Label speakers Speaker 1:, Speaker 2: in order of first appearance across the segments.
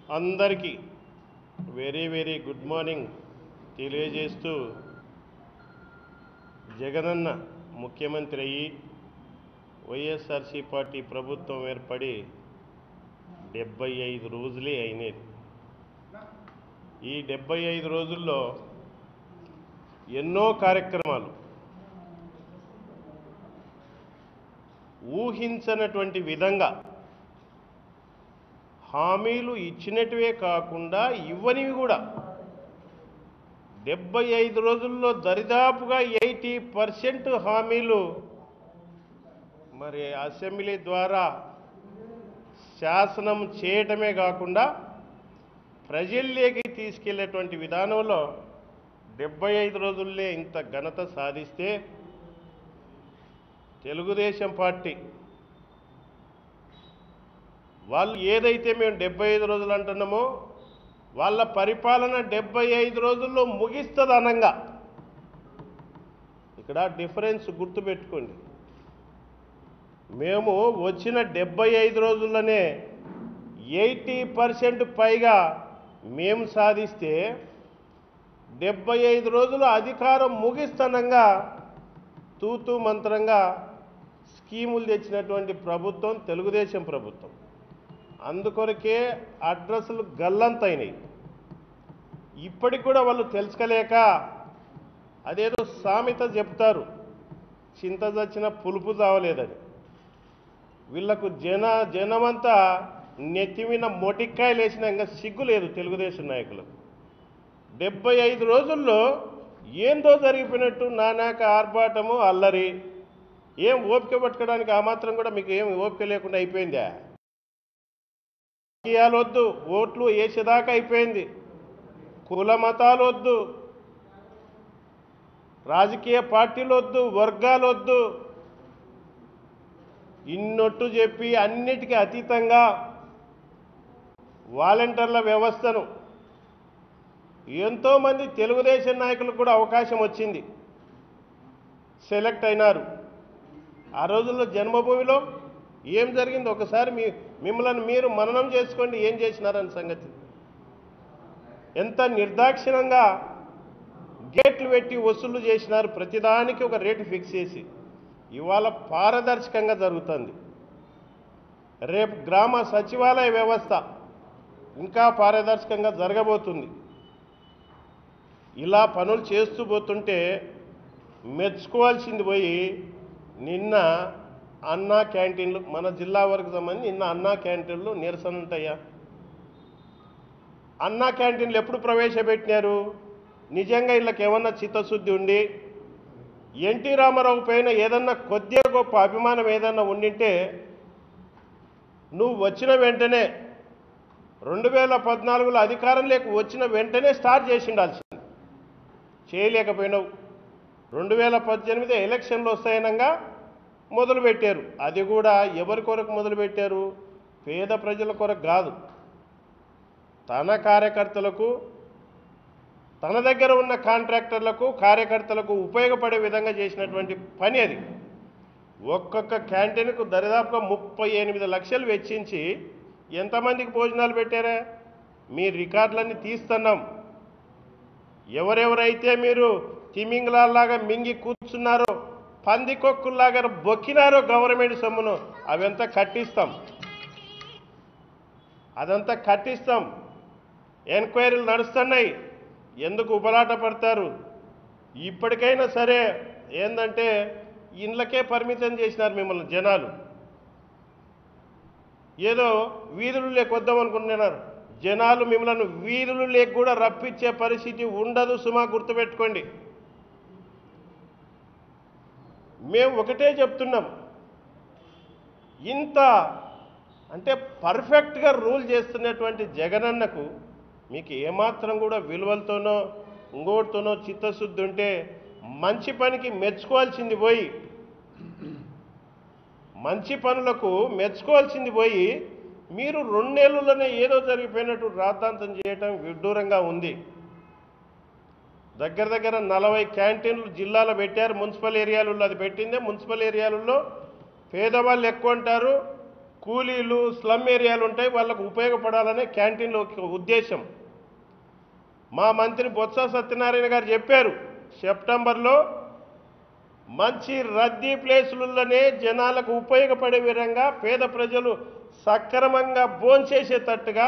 Speaker 1: అందరికీ very very good morning తెలియజేస్తూ జగనన్న ముఖ్యమంత్రి అయ్యి వైఎస్ఆర్సీ పార్టీ ప్రభుత్వం ఏర్పడి డెబ్బై ఐదు రోజులే అయినది ఈ డెబ్బై ఐదు రోజుల్లో ఎన్నో కార్యక్రమాలు ఊహించనటువంటి విధంగా హామీలు ఇచ్చినటివే కాకుండా ఇవ్వనివి కూడా డెబ్బై ఐదు రోజుల్లో దరిదాపుగా ఎయిటీ పర్సెంట్ హామీలు మరి అసెంబ్లీ ద్వారా శాసనం చేయటమే కాకుండా ప్రజల్లోకి తీసుకెళ్లేటువంటి విధానంలో డెబ్బై ఐదు రోజుల్లే ఇంత ఘనత సాధిస్తే తెలుగుదేశం పార్టీ వాళ్ళు ఏదైతే మేము డెబ్బై ఐదు రోజులు అంటున్నామో వాళ్ళ పరిపాలన డెబ్బై ఐదు రోజుల్లో ముగిస్తుంది అనంగా ఇక్కడ డిఫరెన్స్ గుర్తుపెట్టుకోండి మేము వచ్చిన డెబ్బై ఐదు రోజుల్లోనే ఎయిటీ పర్సెంట్ పైగా మేము సాధిస్తే డెబ్బై ఐదు రోజులు అధికారం ముగిస్తనంగా తూతూ మంత్రంగా స్కీములు తెచ్చినటువంటి ప్రభుత్వం తెలుగుదేశం ప్రభుత్వం అందుకొరకే అడ్రస్లు గల్లంతైనాయి ఇప్పటికి కూడా వాళ్ళు తెలుసుకోలేక అదేదో సామెత చెప్తారు చింత చచ్చిన పులుపు చావలేదని వీళ్ళకు జన జనమంతా నెత్తిమిన మొటిక్కాయలు వేసినా ఇంకా సిగ్గు లేదు తెలుగుదేశం నాయకులకు డెబ్బై ఐదు రోజుల్లో ఏందో జరిగిపోయినట్టు నానాక ఆర్భాటము అల్లరి ఏం ఓపిక పట్టుకోవడానికి ఆ మాత్రం కూడా మీకు ఏం ఓపిక లేకుండా అయిపోయిందా రాజకీయాలు వద్దు ఓట్లు వేసేదాకా అయిపోయింది కుల మతాలు వద్దు రాజకీయ పార్టీలు వద్దు వర్గాలు వద్దు ఇన్నొట్టు చెప్పి అన్నిటికీ అతీతంగా వాలంటీర్ల వ్యవస్థను ఎంతోమంది తెలుగుదేశం నాయకులకు కూడా అవకాశం వచ్చింది సెలెక్ట్ అయినారు ఆ రోజుల్లో జన్మభూమిలో ఏం జరిగింది ఒకసారి మీ మిమ్మల్ని మీరు మననం చేసుకోండి ఏం చేసినారని సంగతి ఎంత నిర్దాక్షిణంగా గేట్లు పెట్టి వసూలు చేసినారు ప్రతిదానికి ఒక రేటు ఫిక్స్ చేసి ఇవాళ పారదర్శకంగా జరుగుతుంది రేపు గ్రామ సచివాలయ వ్యవస్థ ఇంకా పారదర్శకంగా జరగబోతుంది ఇలా పనులు చేస్తూ పోతుంటే మెచ్చుకోవాల్సింది పోయి నిన్న అన్నా క్యాంటీన్లు మన జిల్లా వరకు సంబంధించి నిన్న అన్నా క్యాంటీన్లు నిరసన ఉంటాయా అన్నా క్యాంటీన్లు ఎప్పుడు ప్రవేశపెట్టినారు నిజంగా వీళ్ళకి ఏమన్నా చిత్తశుద్ధి ఉండి ఎన్టీ రామారావు పైన ఏదన్నా కొద్దిగా గొప్ప అభిమానం ఏదన్నా ఉండింటే నువ్వు వచ్చిన వెంటనే రెండు వేల పద్నాలుగులో అధికారం లేక వచ్చిన వెంటనే స్టార్ట్ చేసి ఉండాల్సింది చేయలేకపోయినావు రెండు వేల పద్దెనిమిది ఎలక్షన్లు వస్తాయనగా మొదలుపెట్టారు అది కూడా ఎవరి కొరకు మొదలుపెట్టారు పేద ప్రజల కొరకు కాదు తన కార్యకర్తలకు తన దగ్గర ఉన్న కాంట్రాక్టర్లకు కార్యకర్తలకు ఉపయోగపడే విధంగా చేసినటువంటి పని అది ఒక్కొక్క క్యాంటీన్కు దరిదాపుగా ముప్పై ఎనిమిది లక్షలు వెచ్చించి ఎంతమందికి భోజనాలు పెట్టారా మీ రికార్డులన్నీ తీస్తున్నాం ఎవరెవరైతే మీరు తిమింగలాల్లాగా మింగి కూర్చున్నారో పందికొక్కుల్లాగా బొక్కినారో గవర్నమెంట్ సొమ్మును అవంతా కట్టిస్తాం అదంతా కట్టిస్తాం ఎంక్వైరీలు నడుస్తున్నాయి ఎందుకు ఉపలాట పడతారు ఇప్పటికైనా సరే ఏంటంటే ఇండ్లకే పరిమితం చేసినారు మిమ్మల్ని జనాలు ఏదో వీధులు లేకొద్దాం అనుకుంటున్నారు జనాలు మిమ్మల్ని వీధులు లేక కూడా రప్పించే పరిస్థితి ఉండదు సుమా గుర్తుపెట్టుకోండి మేము ఒకటే చెప్తున్నాం ఇంత అంటే పర్ఫెక్ట్గా రూల్ చేస్తున్నటువంటి జగనన్నకు మీకు ఏమాత్రం కూడా విలువలతోనో ఇంకోటితోనో చిత్తశుద్ధి ఉంటే మంచి పనికి మెచ్చుకోవాల్సింది పోయి మంచి పనులకు మెచ్చుకోవాల్సింది పోయి మీరు రెండేళ్లలోనే ఏదో జరిగిపోయినట్టు రాద్ధాంతం చేయటం విడ్డూరంగా ఉంది దగ్గర దగ్గర నలభై క్యాంటీన్లు జిల్లాలో పెట్టారు మున్సిపల్ ఏరియాలలో అది పెట్టిందే మున్సిపల్ ఏరియాలలో పేదవాళ్ళు ఎక్కువ ఉంటారు కూలీలు స్లమ్ ఏరియాలు ఉంటాయి వాళ్ళకు ఉపయోగపడాలనే క్యాంటీన్లో ఒక ఉద్దేశం మా మంత్రి బొత్స సత్యనారాయణ గారు చెప్పారు సెప్టెంబర్లో మంచి రద్దీ ప్లేసులలోనే జనాలకు ఉపయోగపడే విధంగా పేద ప్రజలు సక్రమంగా భోంచేసేటట్టుగా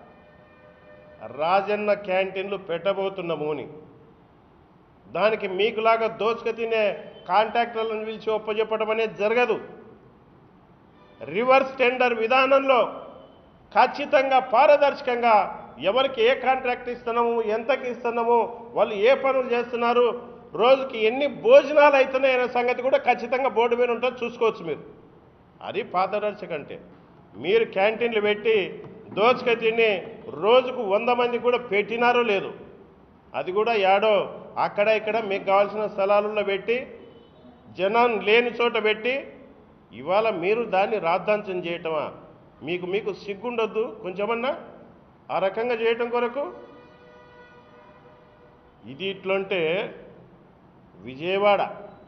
Speaker 1: రాజన్న క్యాంటీన్లు పెట్టబోతున్నాము అని దానికి మీకులాగా దోచుక తినే కాంట్రాక్టర్లను పిలిచి ఒప్పజెప్పడం అనేది జరగదు రివర్స్ టెండర్ విధానంలో ఖచ్చితంగా పారదర్శకంగా ఎవరికి ఏ కాంట్రాక్ట్ ఇస్తున్నాము ఎంతకి ఇస్తున్నాము వాళ్ళు ఏ పనులు చేస్తున్నారు రోజుకి ఎన్ని భోజనాలు అవుతున్నాయి అనే సంగతి కూడా ఖచ్చితంగా బోర్డు మీద ఉంటుంది చూసుకోవచ్చు మీరు అది పారదర్శక అంటే మీరు క్యాంటీన్లు పెట్టి దోచుక తిని రోజుకు వంద మంది కూడా పెట్టినారో లేదు అది కూడా యాడో అక్కడ ఇక్కడ మీకు కావాల్సిన స్థలాలలో పెట్టి జనం లేని చోట పెట్టి ఇవాళ మీరు దాన్ని రాద్ధాంతం చేయటమా మీకు మీకు సిగ్గుండొద్దు కొంచెమన్నా ఆ రకంగా చేయటం కొరకు ఇది ఇట్లుంటే విజయవాడ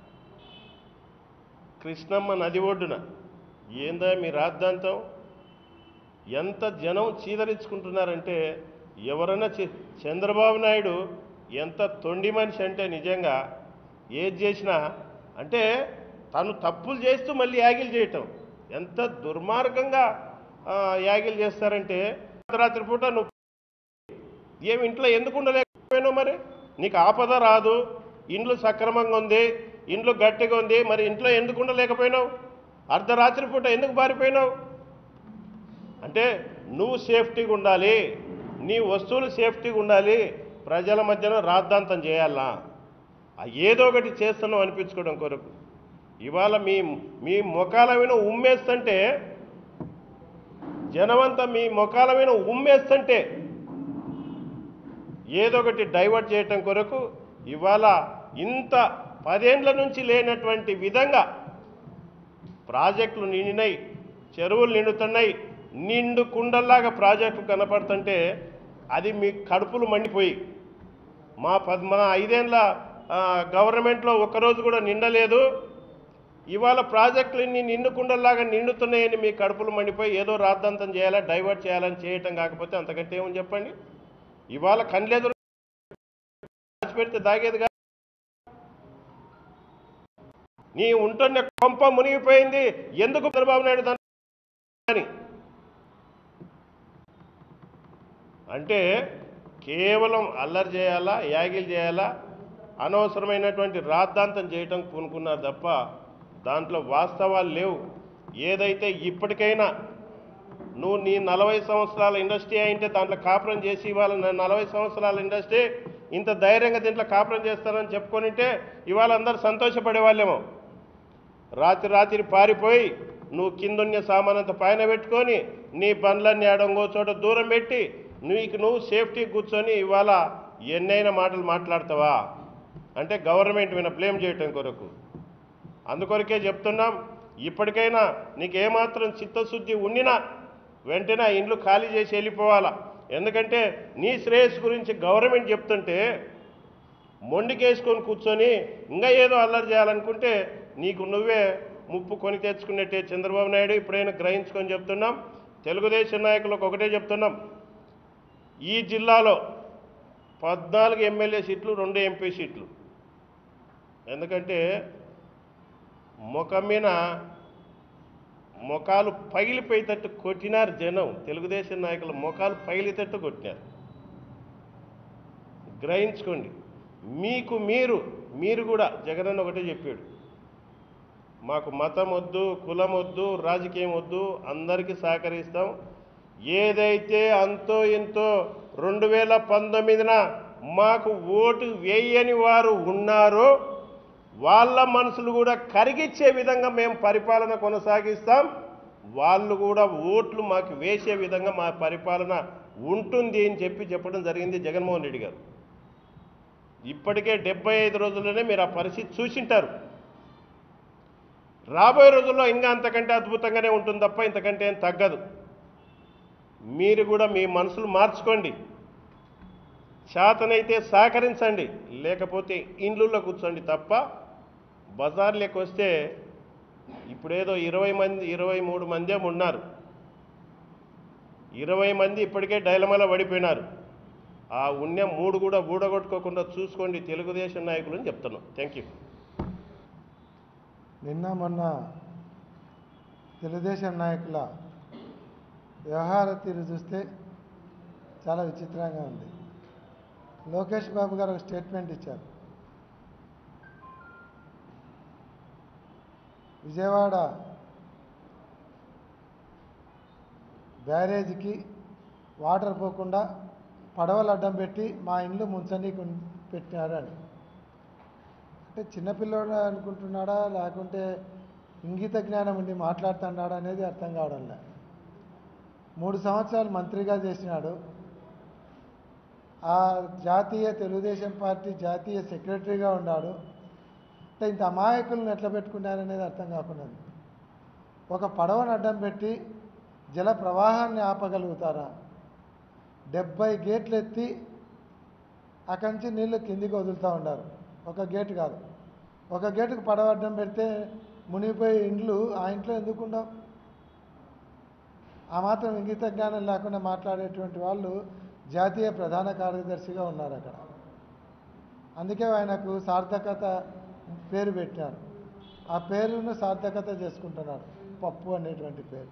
Speaker 1: కృష్ణమ్మ నది ఒడ్డున ఏందా మీ రాద్ధాంతం ఎంత జనం చీదరించుకుంటున్నారంటే ఎవరన్నా చి- చంద్రబాబు నాయుడు ఎంత తొండి మనిషి అంటే నిజంగా ఏది చేసినా అంటే తను తప్పులు చేస్తూ మళ్ళీ యాగిలు చేయటం ఎంత దుర్మార్గంగా ఆ, యాగిలు చేస్తారంటే రాత్రి పూట నువ్వు ఏమి ఇంట్లో ఎందుకు ఉండలేకపోయినావు మరి నీకు ఆపద రాదు ఇండ్లు సక్రమంగా ఉంది ఇండ్లు గట్టిగా ఉంది మరి ఇంట్లో ఎందుకు ఉండలేకపోయినావు అర్ధరాత్రి పూట ఎందుకు పారిపోయినావు అంటే నువ్వు సేఫ్టీగా ఉండాలి నీ వస్తువులు సేఫ్టీగా ఉండాలి ప్రజల మధ్యన రాద్ధాంతం చేయాలా ఆ ఏదో ఒకటి చేస్తున్నావు అనిపించుకోవడం కొరకు ఇవాళ మీ మీ ముఖాల మీద ఉమ్మేస్తుంటే జనమంతా మీ ముఖాల మీద ఉమ్మేస్తుంటే ఏదో ఒకటి డైవర్ట్ చేయటం కొరకు ఇవాళ ఇంత పదేండ్ల నుంచి లేనటువంటి విధంగా ప్రాజెక్టులు నిండినాయి చెరువులు నిండుతున్నాయి నిండు కుండల్లాగా ప్రాజెక్టులు కనపడుతుంటే అది మీ కడుపులు మండిపోయి మా పద్ మా ఐదేళ్ల ఆ, గవర్నమెంట్లో ఒక్కరోజు కూడా నిండలేదు ఇవాళ ప్రాజెక్టులు ఇన్ని నిండు కుండల్లాగా నిండుతున్నాయని మీ కడుపులు మండిపోయి ఏదో రాద్ధాంతం చేయాలా డైవర్ట్ చేయాలని చేయటం కాకపోతే అంతకంటే ఏమని చెప్పండి ఇవాళ కండ్లెదురు పెడితే దాగేది కాదు నీ ఉంటున్న కొంప మునిగిపోయింది ఎందుకు చంద్రబాబు నాయుడు దాన్ని అని అంటే కేవలం అల్లరి చేయాలా యాగిలు చేయాలా అనవసరమైనటువంటి రాద్ధాంతం చేయటం పూనుకున్నారు తప్ప దాంట్లో వాస్తవాలు లేవు ఏదైతే ఇప్పటికైనా నువ్వు నీ నలభై సంవత్సరాల ఇండస్ట్రీ అయింటే దాంట్లో కాపురం చేసి ఇవాళ నా నలభై సంవత్సరాల ఇండస్ట్రీ ఇంత ధైర్యంగా దీంట్లో కాపురం చేస్తానని చెప్పుకొనింటే ఇవాళ అందరు సంతోషపడేవాళ్ళేమో రాత్రి రాత్రి పారిపోయి నువ్వు కిందున్న సామానంత పైన పెట్టుకొని నీ బండ్లన్నీ ఆడంగో చోట దూరం పెట్టి నీకు నువ్వు సేఫ్టీ కూర్చొని ఇవాళ ఎన్నైనా మాటలు మాట్లాడతావా అంటే గవర్నమెంట్ మీద బ్లేమ్ చేయటం కొరకు అందుకొరకే చెప్తున్నాం ఇప్పటికైనా నీకు ఏమాత్రం చిత్తశుద్ధి ఉండినా వెంటనే ఆ ఇండ్లు ఖాళీ చేసి వెళ్ళిపోవాలా ఎందుకంటే నీ శ్రేయస్సు గురించి గవర్నమెంట్ చెప్తుంటే మొండికేసుకొని కూర్చొని ఇంకా ఏదో అల్లరి చేయాలనుకుంటే నీకు నువ్వే ముప్పు కొని తెచ్చుకున్నట్టే చంద్రబాబు నాయుడు ఇప్పుడైనా గ్రహించుకొని చెప్తున్నాం తెలుగుదేశం నాయకులకు ఒకటే చెప్తున్నాం ఈ జిల్లాలో పద్నాలుగు ఎమ్మెల్యే సీట్లు రెండు ఎంపీ సీట్లు ఎందుకంటే ముఖం మీద ముఖాలు పగిలిపోయేటట్టు కొట్టినారు జనం తెలుగుదేశం నాయకుల ముఖాలు పగిలితట్టు కొట్టినారు గ్రహించుకోండి మీకు మీరు మీరు కూడా జగనన్న ఒకటే చెప్పాడు మాకు మతం వద్దు కులం వద్దు రాజకీయం వద్దు అందరికీ సహకరిస్తాం ఏదైతే అంతో ఇంతో రెండు వేల పంతొమ్మిదిన మాకు ఓటు వేయని వారు ఉన్నారో వాళ్ళ మనసులు కూడా కరిగిచ్చే విధంగా మేము పరిపాలన కొనసాగిస్తాం వాళ్ళు కూడా ఓట్లు మాకు వేసే విధంగా మా పరిపాలన ఉంటుంది అని చెప్పి చెప్పడం జరిగింది జగన్మోహన్ రెడ్డి గారు ఇప్పటికే డెబ్బై ఐదు రోజుల్లోనే మీరు ఆ పరిస్థితి చూసింటారు రాబోయే రోజుల్లో ఇంకా అంతకంటే అద్భుతంగానే ఉంటుంది తప్ప ఇంతకంటే ఏం తగ్గదు మీరు కూడా మీ మనసులు మార్చుకోండి చేతనైతే సహకరించండి లేకపోతే ఇండ్లలో కూర్చోండి తప్ప బజార్లోకి వస్తే ఇప్పుడేదో ఇరవై మంది ఇరవై మూడు మంది ఏమో ఉన్నారు ఇరవై మంది ఇప్పటికే డైలమాలో పడిపోయినారు ఆ ఉన్నెం మూడు కూడా బూడగొట్టుకోకుండా చూసుకోండి తెలుగుదేశం నాయకులు అని చెప్తున్నాం థ్యాంక్ యూ
Speaker 2: నిన్న మొన్న తెలుగుదేశం నాయకుల వ్యవహార తీరు చూస్తే చాలా విచిత్రంగా ఉంది లోకేష్ బాబు గారు ఒక స్టేట్మెంట్ ఇచ్చారు విజయవాడ బ్యారేజీకి వాటర్ పోకుండా పడవలు అడ్డం పెట్టి మా ఇండ్లు ముంచనీకు పెట్టినారు అని అంటే చిన్నపిల్లోడు అనుకుంటున్నాడా లేకుంటే ఇంగిత జ్ఞానం ఉండి మాట్లాడుతున్నాడా అనేది అర్థం కావడం లే మూడు సంవత్సరాలు మంత్రిగా చేసినాడు ఆ జాతీయ తెలుగుదేశం పార్టీ జాతీయ సెక్రటరీగా ఉన్నాడు అంటే ఇంత అమాయకులను ఎట్లా పెట్టుకున్నారనేది అర్థం కాకుండా ఉంది. ఒక పడవను అడ్డం పెట్టి జల ప్రవాహాన్ని ఆపగలుగుతారా డెబ్బై గేట్లు ఎత్తి అక్కడి నుంచి నీళ్లు కిందికి వదులుతూ ఉన్నారు ఒక గేటు కాదు ఒక గేటుకు పడవ అడ్డం పెడితే మునిగిపోయే ఇండ్లు ఆ ఇంట్లో ఎందుకు ఉండవు ఆ మాత్రం ఇంగిత జ్ఞానం లేకుండా మాట్లాడేటువంటి వాళ్ళు జాతీయ ప్రధాన కార్యదర్శిగా ఉన్నారు అక్కడ అందుకే ఆయనకు సార్థకత పేరు పెట్టారు ఆ పేరును సార్థకత చేసుకుంటున్నారు పప్పు అనేటువంటి పేరు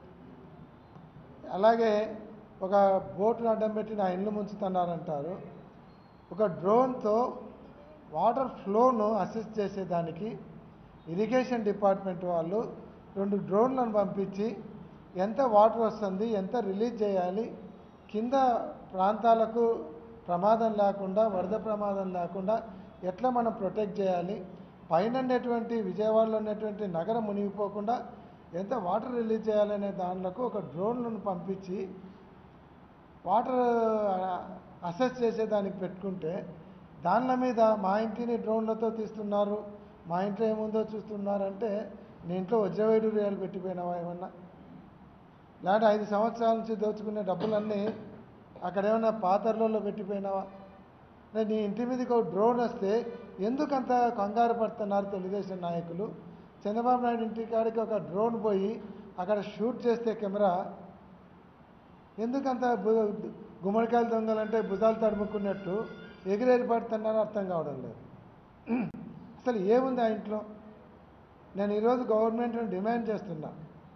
Speaker 2: అలాగే ఒక బోటును అడ్డం పెట్టి నా ఇల్లు ముంచుతున్నారంటారు ఒక డ్రోన్తో వాటర్ ఫ్లోను అసిస్ట్ చేసేదానికి ఇరిగేషన్ డిపార్ట్మెంట్ వాళ్ళు రెండు డ్రోన్లను పంపించి ఎంత వాటర్ వస్తుంది ఎంత రిలీజ్ చేయాలి కింద ప్రాంతాలకు ప్రమాదం లేకుండా వరద ప్రమాదం లేకుండా ఎట్లా మనం ప్రొటెక్ట్ చేయాలి పైన ఉన్నటువంటి విజయవాడలో ఉన్నటువంటి నగరం మునిగిపోకుండా ఎంత వాటర్ రిలీజ్ చేయాలనే దానిలకు ఒక డ్రోన్లను పంపించి వాటర్ అసెస్ చేసేదానికి పెట్టుకుంటే దానిల మీద మా ఇంటిని డ్రోన్లతో తీస్తున్నారు మా ఇంట్లో ఏముందో చూస్తున్నారంటే నీ ఇంట్లో వజ్రవైడూర్యాలు పెట్టిపోయినావా ఏమన్నా లేదంటే ఐదు సంవత్సరాల నుంచి దోచుకునే డబ్బులన్నీ అక్కడ ఏమైనా పాతర్లలో పెట్టిపోయినావా అంటే నీ ఇంటి మీదకి ఒక డ్రోన్ వస్తే ఎందుకంత కంగారు పడుతున్నారు తెలుగుదేశం నాయకులు చంద్రబాబు నాయుడు ఇంటి కాడికి ఒక డ్రోన్ పోయి అక్కడ షూట్ చేస్తే కెమెరా ఎందుకంత బు- గుమ్మడికాయలు దొంగలంటే భుజాలు తడుముకున్నట్టు ఎగిరేరి పడుతున్నారో అర్థం కావడం లేదు అసలు ఏముంది ఆ ఇంట్లో నేను ఈరోజు గవర్నమెంట్ని డిమాండ్ చేస్తున్నా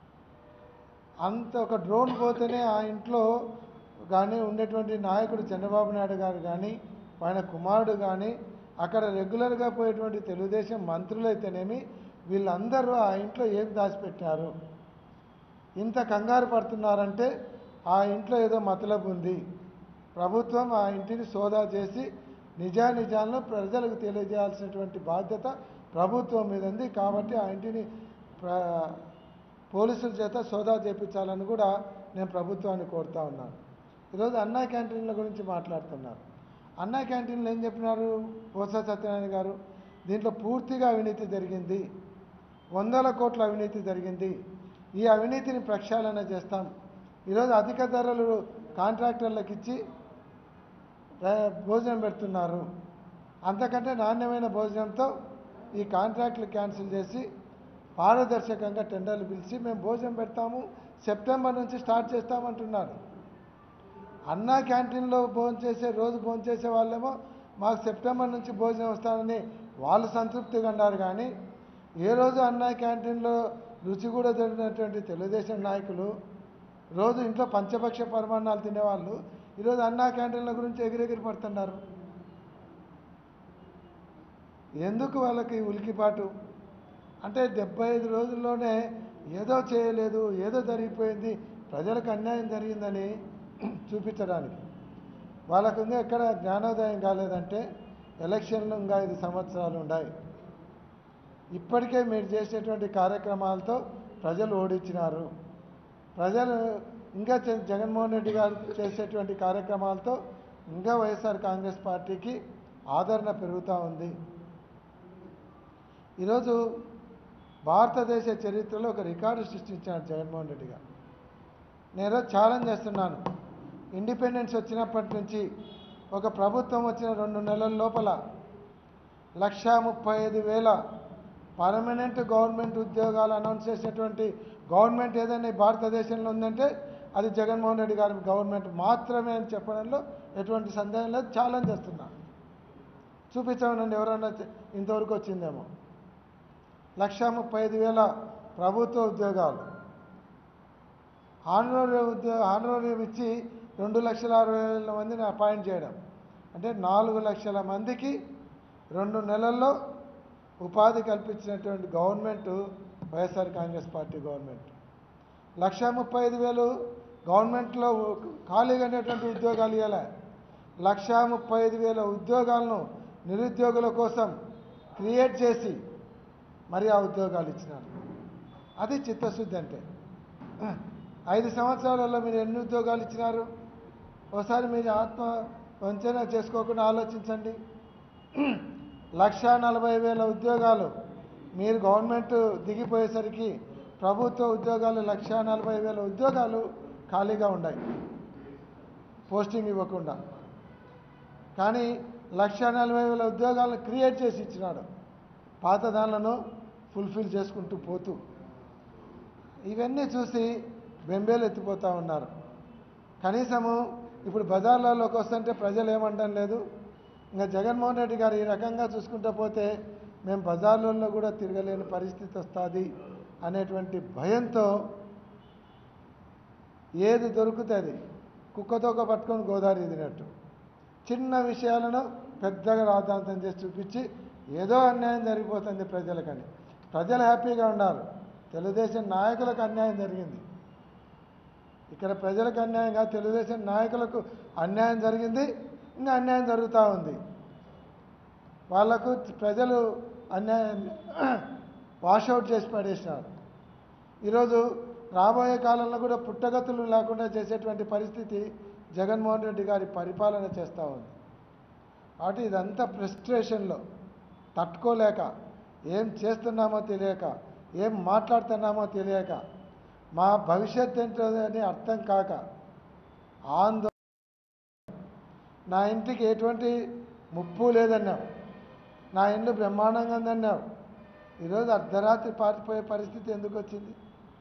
Speaker 2: అంత ఒక డ్రోన్ పోతేనే ఆ ఇంట్లో కానీ ఉండేటువంటి నాయకుడు చంద్రబాబు నాయుడు గారు కానీ ఆయన కుమారుడు కానీ అక్కడ రెగ్యులర్గా పోయేటువంటి తెలుగుదేశం మంత్రులు అయితేనేమి వీళ్ళందరూ ఆ ఇంట్లో ఏం దాచిపెట్టారు ఇంత కంగారు పడుతున్నారంటే ఆ ఇంట్లో ఏదో మతలబు ఉంది ప్రభుత్వం ఆ ఇంటిని సోదా చేసి నిజానిజాలను ప్రజలకు తెలియజేయాల్సినటువంటి బాధ్యత ప్రభుత్వం మీద ఉంది కాబట్టి ఆ ఇంటిని ప్ర పోలీసుల చేత సోదా చేపించాలని కూడా నేను ప్రభుత్వాన్ని కోరుతా ఉన్నాను ఈరోజు అన్నా క్యాంటీన్ల గురించి మాట్లాడుతున్నారు అన్నా క్యాంటీన్లు ఏం చెప్పినారు బొత్స సత్యనారాయణ గారు దీంట్లో పూర్తిగా అవినీతి జరిగింది వందల కోట్ల అవినీతి జరిగింది ఈ అవినీతిని ప్రక్షాళన చేస్తాం ఈరోజు అధిక ధరలు కాంట్రాక్టర్లకు ఇచ్చి రా- భోజనం పెడుతున్నారు అంతకంటే నాణ్యమైన భోజనంతో ఈ కాంట్రాక్టులు క్యాన్సిల్ చేసి పారదర్శకంగా టెండర్లు పిలిచి మేము భోజనం పెడతాము సెప్టెంబర్ నుంచి స్టార్ట్ చేస్తామంటున్నారు అన్నా క్యాంటీన్లో భోజనం చేసే రోజు భోజనం చేసే వాళ్ళేమో మాకు సెప్టెంబర్ నుంచి భోజనం వస్తానని వాళ్ళు సంతృప్తిగా ఉన్నారు కానీ ఏ రోజు అన్నా క్యాంటీన్లో రుచి కూడా దొరికినటువంటి తెలుగుదేశం నాయకులు రోజు ఇంట్లో పంచపక్ష పరిమాణాలు తినేవాళ్ళు ఈరోజు అన్నా క్యాంటీన్ల గురించి ఎగిరెగిరి పడుతున్నారు ఎందుకు వాళ్ళకి ఉలికిపాటు అంటే డెబ్బై ఐదు రోజుల్లోనే ఏదో చేయలేదు ఏదో జరిగిపోయింది ప్రజలకు అన్యాయం జరిగిందని చూపించడానికి వాళ్ళకు ఎక్కడ జ్ఞానోదయం కాలేదంటే ఎలక్షన్లు ఇంకా ఐదు సంవత్సరాలు ఉన్నాయి ఇప్పటికే మీరు చేసేటువంటి కార్యక్రమాలతో ప్రజలు ఓడించినారు ప్రజలు ఇంకా చ- జగన్మోహన్ రెడ్డి గారు చేసేటువంటి కార్యక్రమాలతో ఇంకా వైఎస్ఆర్ కాంగ్రెస్ పార్టీకి ఆదరణ పెరుగుతూ ఉంది ఈరోజు భారతదేశ చరిత్రలో ఒక రికార్డు సృష్టించాడు జగన్మోహన్ రెడ్డి గారు నేను ఈరోజు ఛాలెంజ్ చేస్తున్నాను ఇండిపెండెన్స్ వచ్చినప్పటి నుంచి ఒక ప్రభుత్వం వచ్చిన రెండు నెలల లోపల లక్షా ముప్పై ఐదు వేల పర్మనెంట్ గవర్నమెంట్ ఉద్యోగాలు అనౌన్స్ చేసేటువంటి గవర్నమెంట్ ఏదైనా ఈ భారతదేశంలో ఉందంటే అది జగన్మోహన్ రెడ్డి గారి గవర్నమెంట్ మాత్రమే అని చెప్పడంలో ఎటువంటి సందేహం లేదు ఛాలెంజ్ చేస్తున్నా చూపించామనండి ఎవరన్నా చె- ఇంతవరకు వచ్చిందేమో లక్ష ముప్పై ఐదు వేల ప్రభుత్వ ఉద్యోగాలు ఆనరోరియం ఉద్యోగ ఆనరోరియం ఇచ్చి రెండు లక్షల అరవై వేల మందిని అపాయింట్ చేయడం అంటే నాలుగు లక్షల మందికి రెండు నెలల్లో ఉపాధి కల్పించినటువంటి government YSR Congress party government లక్ష ముప్పై ఐదు వేలు గవర్నమెంట్లో ఖాళీగా ఉండేటువంటి ఉద్యోగాలు ఇవ్వలే లక్ష ముప్పై ఐదు వేల ఉద్యోగాలను నిరుద్యోగుల కోసం క్రియేట్ చేసి మరి ఆ ఉద్యోగాలు ఇచ్చినారు అది చిత్తశుద్ధి అంటే ఐదు సంవత్సరాలలో మీరు ఎన్ని ఉద్యోగాలు ఇచ్చినారు ఒకసారి మీరు ఆత్మ వంచన చేసుకోకుండా ఆలోచించండి లక్ష నలభై వేల ఉద్యోగాలు మీరు గవర్నమెంట్ దిగిపోయేసరికి ప్రభుత్వ ఉద్యోగాలు లక్ష నలభై వేల ఉద్యోగాలు ఖాళీగా ఉన్నాయి పోస్టింగ్ ఇవ్వకుండా కానీ లక్ష నలభై వేల ఉద్యోగాలను క్రియేట్ చేసి ఇచ్చినాడు పాత దానిలను ఫుల్ఫిల్ చేసుకుంటూ పోతూ ఇవన్నీ చూసి బెంబేలు ఎత్తిపోతూ ఉన్నారు కనీసము ఇప్పుడు బజార్లలోకి వస్తుంటే ప్రజలు ఏమంటం లేదు ఇంకా జగన్మోహన్ రెడ్డి గారు ఈ రకంగా చూసుకుంటూ పోతే మేము బజార్లలో కూడా తిరగలేని పరిస్థితి వస్తుంది అనేటువంటి భయంతో ఏది దొరుకుతుంది కుక్కతోక పట్టుకొని గోదావరి ఎదినట్టు చిన్న విషయాలను పెద్దగా రాద్ధాంతం చేసి చూపించి ఏదో అన్యాయం జరిగిపోతుంది ప్రజలకని ప్రజలు హ్యాపీగా ఉన్నారు తెలుగుదేశం నాయకులకు అన్యాయం జరిగింది ఇక్కడ ప్రజలకు అన్యాయం కాదు తెలుగుదేశం నాయకులకు అన్యాయం జరిగింది ఇంకా అన్యాయం జరుగుతూ ఉంది వాళ్లకు ప్రజలు అన్యాయం వాషౌట్ చేసి పడేసినారు ఈరోజు రాబోయే కాలంలో కూడా పుట్టగతులు లేకుండా చేసేటువంటి పరిస్థితి జగన్మోహన్ రెడ్డి గారి పరిపాలన చేస్తూ ఉంది కాబట్టి ఇదంతా ఫ్రస్ట్రేషన్లో తట్టుకోలేక ఏం చేస్తున్నామో తెలియక ఏం మాట్లాడుతున్నామో తెలియక మా భవిష్యత్ ఏంటో అని అర్థం కాక ఆందోళన నా ఇంటికి ఎటువంటి ముప్పు లేదన్నావు నా ఇల్లు బ్రహ్మాండంగా ఉందన్నావు ఈరోజు అర్ధరాత్రి పారిపోయే పరిస్థితి ఎందుకు వచ్చింది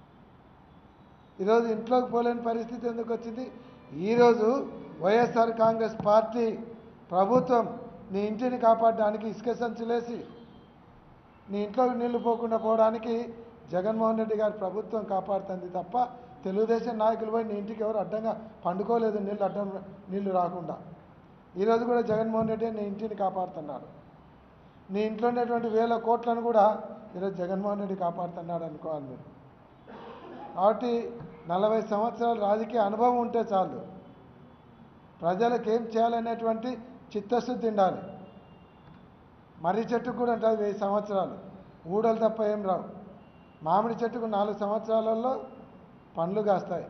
Speaker 2: ఈరోజు ఇంట్లోకి పోలేని పరిస్థితి ఎందుకు వచ్చింది ఈరోజు వైఎస్ఆర్ కాంగ్రెస్ పార్టీ ప్రభుత్వం నీ ఇంటిని కాపాడడానికి ఇసుక సంచులేసి నీ ఇంట్లోకి నీళ్లు పోకుండా పోవడానికి జగన్మోహన్ రెడ్డి గారి ప్రభుత్వం కాపాడుతుంది తప్ప తెలుగుదేశం నాయకులు పోయి నీ ఇంటికి ఎవరు అడ్డంగా పండుకోలేదు నీళ్ళు అడ్డం నీళ్లు రాకుండా ఈరోజు కూడా జగన్మోహన్ రెడ్డి నీ ఇంటిని కాపాడుతున్నాడు నీ ఇంట్లో ఉండేటువంటి వేల కోట్లను కూడా ఈరోజు జగన్మోహన్ రెడ్డి కాపాడుతున్నాడు అనుకోవాలి మీరు కాబట్టి నలభై సంవత్సరాల రాజకీయ అనుభవం ఉంటే చాలు ప్రజలకు ఏం చేయాలనేటువంటి చిత్తశుద్ధి ఉండాలి మర్రి చెట్టుకు కూడా ఉంటుంది వెయ్యి సంవత్సరాలు ఊడలు తప్ప ఏం రావు మామిడి చెట్టుకు నాలుగు సంవత్సరాలలో పండ్లు కాస్తాయి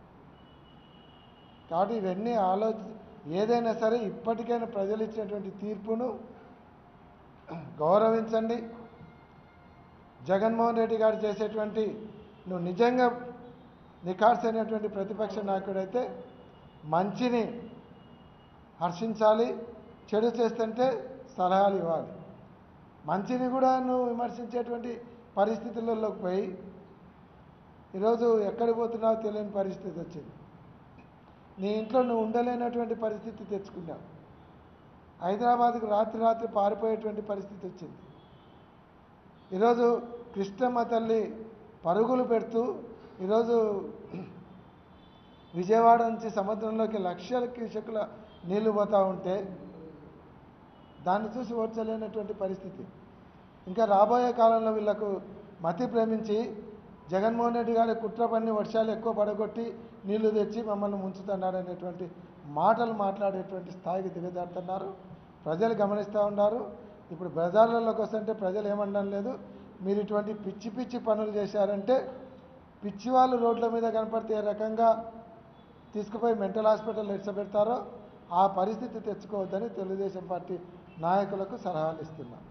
Speaker 2: కాబట్టి ఇవన్నీ ఆలోచి ఏదైనా సరే ఇప్పటికైనా ప్రజలు ఇచ్చినటువంటి తీర్పును గౌరవించండి జగన్మోహన్ రెడ్డి గారు చేసేటువంటి నువ్వు నిజంగా నిఖార్సైనటువంటి ప్రతిపక్ష నాయకుడైతే మంచిని హర్షించాలి చెడు చేస్తుంటే సలహాలు ఇవ్వాలి మంచిని కూడా నువ్వు విమర్శించేటువంటి పరిస్థితులలోకి పోయి ఈరోజు ఎక్కడికి పోతున్నావో తెలియని పరిస్థితి వచ్చింది నీ ఇంట్లో నువ్వు ఉండలేనటువంటి పరిస్థితి తెచ్చుకున్నావు హైదరాబాద్కు రాత్రి రాత్రి పారిపోయేటువంటి పరిస్థితి వచ్చింది ఈరోజు కృష్ణమ్మ తల్లి పరుగులు పెడుతూ ఈరోజు విజయవాడ నుంచి సముద్రంలోకి లక్షల క్యూసెక్కుల నీళ్లు పోతూ ఉంటే దాన్ని చూసి ఓర్చలేనటువంటి పరిస్థితి ఇంకా రాబోయే కాలంలో వీళ్ళకు మతి ప్రేమించి జగన్మోహన్ రెడ్డి గారి కుట్ర పన్ని వర్షాలు ఎక్కువ పడగొట్టి నీళ్లు తెచ్చి మమ్మల్ని ముంచుతున్నాడు అనేటువంటి మాటలు మాట్లాడేటువంటి స్థాయికి దిగజారుతున్నారు ప్రజలు గమనిస్తూ ఉన్నారు ఇప్పుడు బజార్లలోకి వస్తుంటే ప్రజలు ఏమనడం లేదు మీరు ఇటువంటి పిచ్చి పిచ్చి పనులు చేశారంటే పిచ్చి వాళ్ళు రోడ్ల మీద కనపడితే ఏ రకంగా తీసుకుపోయి మెంటల్ హాస్పిటల్ పెడతారో ఆ పరిస్థితి తెచ్చుకోవద్దని తెలుగుదేశం పార్టీ నాయకులకు సలహాలు ఇస్తున్నాం